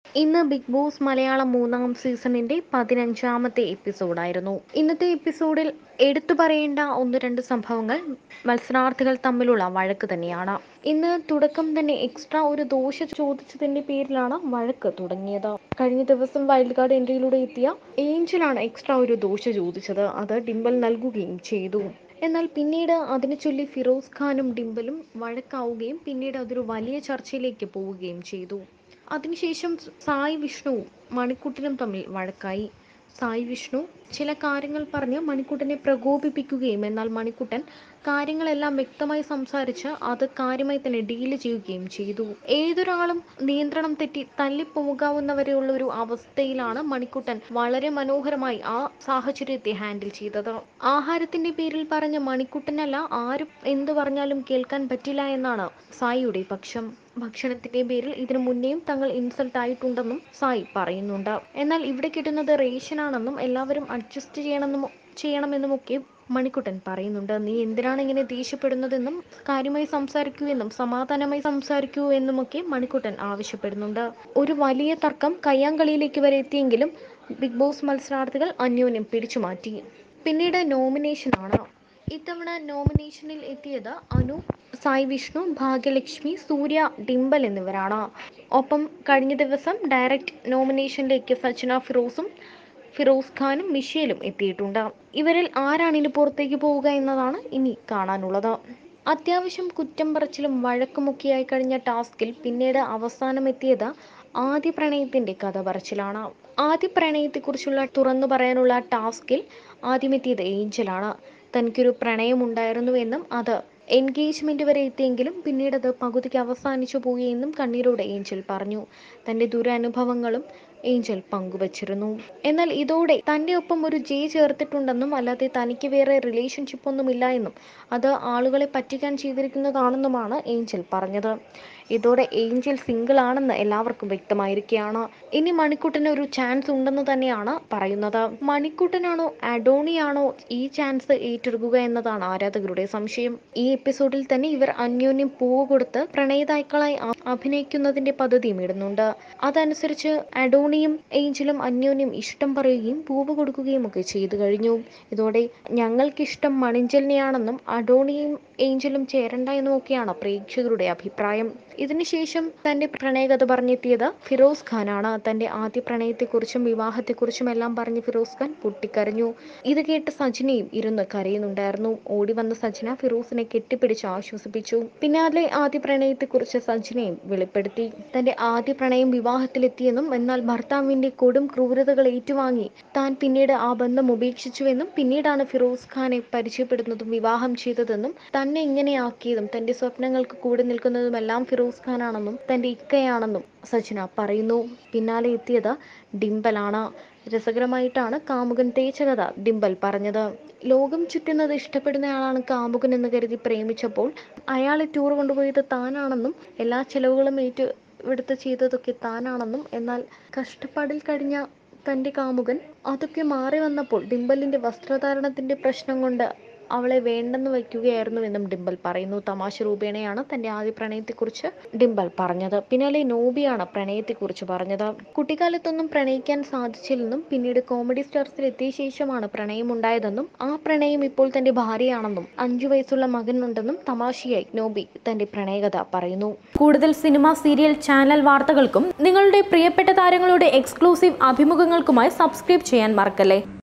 ഇന്ന് big boss Malayalam മൂന്നാം സീസണിന്റെ പതിനഞ്ചാമത്തെ എപ്പിസോഡായിരുന്നു ഇന്നത്തെ എപ്പിസോഡിൽ എടുത്തു പറയേണ്ട ഒന്ന് രണ്ട് സംഭവങ്ങൾ മത്സരാർത്ഥികൾ തമ്മിലുള്ള വഴക്ക് തന്നെയാണ് ഇന്ന് തുടക്കം തന്നെ എക്സ്ട്രാ ഒരു ദോശ ചോദിച്ചതിന്റെ പേരിലാണ് വഴക്ക് തുടങ്ങിയത് കഴിഞ്ഞ ദിവസം വൈൽഡ് കാർഡ് എൻട്രിയിലൂടെ എത്തിയ ഏഞ്ചലാണ് എക്സ്ട്രാ ഒരു ദോശ ചോദിച്ചത് അത് ഡിംബൽ നൽകുകയും ചെയ്തു എന്നാൽ പിന്നീട് അതിനെ ചൊല്ലി ഫിറോസ് ഖാനും ഡിംബലും വഴക്കാവുകയും പിന്നീട് അതൊരു വലിയ ചർച്ചയിലേക്ക് പോവുകയും ചെയ്തു അതിനുശേഷം സായി വിഷ്ണുവും മണിക്കുട്ടനും തമ്മിൽ വഴക്കായി സായി വിഷ്ണു ചില കാര്യങ്ങൾ പറഞ്ഞ് മണിക്കുട്ടനെ പ്രകോപിപ്പിക്കുകയും എന്നാൽ മണിക്കുട്ടൻ കാര്യങ്ങളെല്ലാം വ്യക്തമായി സംസാരിച്ച് അത് കാര്യമായി തന്നെ ഡീല് ചെയ്യുകയും ചെയ്തു ഏതൊരാളും നിയന്ത്രണം തെറ്റി തല്ലിപ്പോകാവുന്നവരെയുള്ള ഒരു അവസ്ഥയിലാണ് മണിക്കുട്ടൻ വളരെ മനോഹരമായി ആ സാഹചര്യത്തെ ഹാൻഡിൽ ചെയ്തത് ആഹാരത്തിന്റെ പേരിൽ പറഞ്ഞ മണിക്കുട്ടനല്ല ആരും എന്തു പറഞ്ഞാലും കേൾക്കാൻ പറ്റില്ല എന്നാണ് സായിയുടെ പക്ഷം ഭക്ഷണത്തിന്റെ പേരിൽ ഇതിനു മുന്നേയും തങ്ങൾ ഇൻസൾട്ട് ആയിട്ടുണ്ടെന്നും സായി പറയുന്നുണ്ട് എന്നാൽ ഇവിടെ കിട്ടുന്നത് റേഷനാണെന്നും എല്ലാവരും അഡ്ജസ്റ്റ് ചെയ്യണമെന്നും ചെയ്യണമെന്നുമൊക്കെ മണിക്കുട്ടൻ പറയുന്നുണ്ട് നീ എന്തിനാണ് ഇങ്ങനെ ദേഷ്യപ്പെടുന്നതെന്നും കാര്യമായി സംസാരിക്കൂ എന്നും സമാധാനമായി സംസാരിക്കൂ എന്നുമൊക്കെ മണിക്കുട്ടൻ ആവശ്യപ്പെടുന്നുണ്ട് ഒരു വലിയ തർക്കം കയ്യാങ്കളിയിലേക്ക് വരെ എത്തിയെങ്കിലും ബിഗ് ബോസ് മത്സരാർത്ഥികൾ അന്യോന്യം പിടിച്ചു മാറ്റി പിന്നീട് നോമിനേഷനാണ് ഇത്തവണ നോമിനേഷനിൽ എത്തിയത് അനു സായി വിഷ്ണു ഭാഗ്യലക്ഷ്മി സൂര്യ ഡിംബൽ എന്നിവരാണ് ഒപ്പം കഴിഞ്ഞ ദിവസം ഡയറക്റ്റ് നോമിനേഷനിലേക്ക് സച്ചിന ഫിറോസും ഫിറോസ് ഖാനും മിഷേലും എത്തിയിട്ടുണ്ട് ഇവരിൽ ആരാണ് ഇനി പുറത്തേക്ക് പോവുക എന്നതാണ് ഇനി കാണാനുള്ളത് അത്യാവശ്യം കുറ്റം പറച്ചിലും വഴക്കുമൊക്കെയായി കഴിഞ്ഞ ടാസ്കിൽ പിന്നീട് അവസാനം എത്തിയത് ആദ്യ പ്രണയത്തിന്റെ കഥ പറച്ചിലാണ് ആദ്യ പ്രണയത്തെക്കുറിച്ചുള്ള തുറന്നു പറയാനുള്ള ടാസ്കിൽ ആദ്യം എത്തിയത് ഏഞ്ചലാണ് തനിക്കൊരു പ്രണയമുണ്ടായിരുന്നുവെന്നും അത് എൻഗേജ്മെന്റ് വരെ എത്തിയെങ്കിലും പിന്നീട് അത് പകുതിക്ക് അവസാനിച്ചു പോയി എന്നും കണ്ണീരോടെ ഏഞ്ചൽ പറഞ്ഞു തന്റെ ദുരനുഭവങ്ങളും ഏഞ്ചൽ പങ്കുവച്ചിരുന്നു എന്നാൽ ഇതോടെ തന്റെ ഒപ്പം ഒരു ജെ ചേർത്തിട്ടുണ്ടെന്നും അല്ലാതെ തനിക്ക് വേറെ റിലേഷൻഷിപ്പ് ഒന്നുമില്ല എന്നും അത് ആളുകളെ പറ്റിക്കാൻ ചെയ്തിരിക്കുന്നതാണെന്നുമാണ് ഏഞ്ചൽ പറഞ്ഞത് ഇതോടെ ഏഞ്ചൽ സിംഗിൾ ആണെന്ന് എല്ലാവർക്കും വ്യക്തമായിരിക്കുകയാണ് ഇനി മണിക്കുട്ടന് ഒരു ചാൻസ് ഉണ്ടെന്ന് തന്നെയാണ് പറയുന്നത് മണിക്കുട്ടനാണോ അഡോണിയാണോ ഈ ചാൻസ് ഏറ്റെടുക്കുക എന്നതാണ് ആരാധകരുടെ സംശയം ഈ എപ്പിസോഡിൽ തന്നെ ഇവർ അന്യോന്യം പൂവ് കൊടുത്ത് പ്രണയിതാക്കളായി അഭിനയിക്കുന്നതിന്റെ പദ്ധതിയും ഇടുന്നുണ്ട് അതനുസരിച്ച് അഡോണിയും ഏഞ്ചലും അന്യോന്യം ഇഷ്ടം പറയുകയും പൂവ് കൊടുക്കുകയും ഒക്കെ ചെയ്തു കഴിഞ്ഞു ഇതോടെ ഞങ്ങൾക്കിഷ്ടം മണിഞ്ചലിനെയാണെന്നും അഡോണിയും ഏഞ്ചലും ചേരണ്ട എന്നുമൊക്കെയാണ് പ്രേക്ഷകരുടെ അഭിപ്രായം ഇതിനുശേഷം തന്റെ പ്രണയകഥ പറഞ്ഞെത്തിയത് ഫിറോസ് ഖാനാണ് തന്റെ ആദ്യ പ്രണയത്തെക്കുറിച്ചും വിവാഹത്തെക്കുറിച്ചും എല്ലാം പറഞ്ഞ് ഫിറോസ് ഖാൻ പൊട്ടിക്കരഞ്ഞു ഇത് കേട്ട് സജിനയും ഇരുന്ന് കരയുന്നുണ്ടായിരുന്നു ഓടി വന്ന സജിന ഫിറോസിനെ കെട്ടിപ്പിടിച്ച് ആശ്വസിപ്പിച്ചു പിന്നാലെ ആദ്യ പ്രണയത്തെക്കുറിച്ച് സജിനയും വെളിപ്പെടുത്തി തന്റെ ആദ്യ പ്രണയം വിവാഹത്തിലെത്തിയെന്നും എന്നാൽ ഭർത്താവിന്റെ കൊടും ക്രൂരതകൾ ഏറ്റുവാങ്ങി താൻ പിന്നീട് ആ ബന്ധം ഉപേക്ഷിച്ചുവെന്നും പിന്നീടാണ് ഫിറോസ് ഖാനെ പരിചയപ്പെടുന്നതും വിവാഹം ചെയ്തതെന്നും തന്നെ ഇങ്ങനെയാക്കിയതും തന്റെ സ്വപ്നങ്ങൾക്ക് കൂടെ നിൽക്കുന്നതുമെല്ലാം ഫിറോസ് ഖാനാണെന്നും തന്റെ ഇക്കയാണെന്നും സച്ചിന പറയുന്നു പിന്നാലെ എത്തിയത് ഡിംബലാണ് രസകരമായിട്ടാണ് കാമുകൻ തേച്ച കഥ ഡിംബൽ പറഞ്ഞത് ലോകം ചുറ്റുന്നത് ഇഷ്ടപ്പെടുന്നയാളാണ് കാമുകൻ എന്ന് കരുതി പ്രേമിച്ചപ്പോൾ അയാളെ ടൂർ കൊണ്ടുപോയത് താനാണെന്നും എല്ലാ ചെലവുകളും ഏറ്റു എടുത്ത് ചെയ്തതൊക്കെ താനാണെന്നും എന്നാൽ കഷ്ടപ്പാടിൽ കഴിഞ്ഞ തന്റെ കാമുകൻ അതൊക്കെ മാറി വന്നപ്പോൾ ഡിംബലിന്റെ വസ്ത്രധാരണത്തിന്റെ പ്രശ്നം കൊണ്ട് അവളെ വേണ്ടെന്ന് വയ്ക്കുകയായിരുന്നുവെന്നും ഡിംബൽ പറയുന്നു തമാശ രൂപേണയാണ് തന്റെ ആദ്യ പ്രണയത്തെക്കുറിച്ച് ഡിംബൽ പറഞ്ഞത് പിന്നാലെ നോബിയാണ് പ്രണയത്തെക്കുറിച്ച് പറഞ്ഞത് കുട്ടിക്കാലത്തൊന്നും പ്രണയിക്കാൻ സാധിച്ചില്ലെന്നും പിന്നീട് കോമഡി സ്റ്റാർസിൽ എത്തിയ ശേഷമാണ് പ്രണയമുണ്ടായതെന്നും ആ പ്രണയം ഇപ്പോൾ തന്റെ ഭാര്യയാണെന്നും അഞ്ചു വയസ്സുള്ള മകനുണ്ടെന്നും തമാശയായി നോബി തന്റെ പ്രണയകഥ പറയുന്നു കൂടുതൽ സിനിമ സീരിയൽ ചാനൽ വാർത്തകൾക്കും നിങ്ങളുടെ പ്രിയപ്പെട്ട താരങ്ങളുടെ എക്സ്ക്ലൂസീവ് അഭിമുഖങ്ങൾക്കുമായി സബ്സ്ക്രൈബ് ചെയ്യാൻ മറക്കല്ലേ